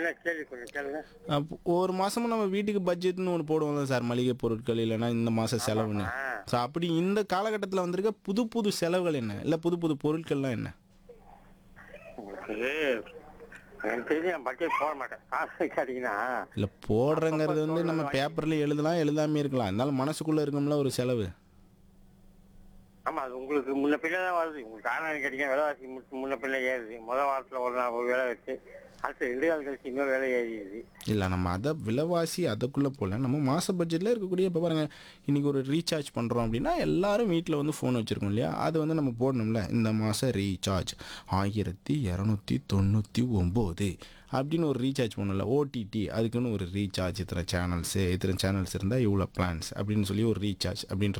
என்ன கேள்வி கொஞ்சம் கேளுங்க அப்போ ஒரு மாதமும் நம்ம வீட்டுக்கு பட்ஜெட்னு ஒன்று போடுவோம்ல சார் மளிகை பொருட்கள் இல்லைன்னா இந்த மாதம் செலவுன்னு ஆ. ஸோ அப்படி இந்த காலகட்டத்தில் வந்திருக்க புது புது செலவுகள் என்ன இல்லை புது புது பொருட்கள்லாம் என்ன உங்களுக்கு எனக்கு தெரிஞ்சு நான் பட்ஜெட் போட மாட்டேன் காசு கேட்டீங்கன்னா இல்லை போடுறங்கிறது வந்து நம்ம பேப்பரில் எழுதலாம் எழுதாமே இருக்கலாம் இருந்தாலும் மனசுக்குள்ளே இருக்கும்ல ஒரு செலவு ஆமா அது உங்களுக்கு முன்ன பின்ன தான் வருது உங்களுக்கு காரணம் கேட்டீங்கன்னா விலைவாசி முன்ன- முன்ன பின்ன ஏறுது முதல் வாரத்துல ஒரு நாள் ஒரு வேலை வச்சு அடுத்து ரெண்டு நாள் கழிச்சு இன்னொரு வேலை ஏறிடுது இல்லை நம்ம அதை விலைவாசி அதுக்குள்ளே போகல நம்ம மாத பட்ஜெட்டில் இருக்கக்கூடிய இப்போ பாருங்கள் இன்றைக்கி ஒரு ரீசார்ஜ் பண்ணுறோம் அப்படின்னா எல்லாரும் வீட்டில் வந்து ஃபோன் வச்சுருக்கோம் இல்லையா அது வந்து நம்ம போடணும்ல இந்த மாதம் ரீசார்ஜ் ஆயிரத்தி இரநூத்தி தொண்ணூற்றி ஒம்பது அப்படின்னு ஒரு ரீசார்ஜ் பண்ணல ஓடிடி அதுக்குன்னு ஒரு ரீசார்ஜ் இத்தனை சேனல்ஸு இத்தனை சேனல்ஸ் இருந்தால் இவ்வளோ பிளான்ஸ் அப்படின்னு சொல்லி ஒரு ரீசார்ஜ் அப்படின்ற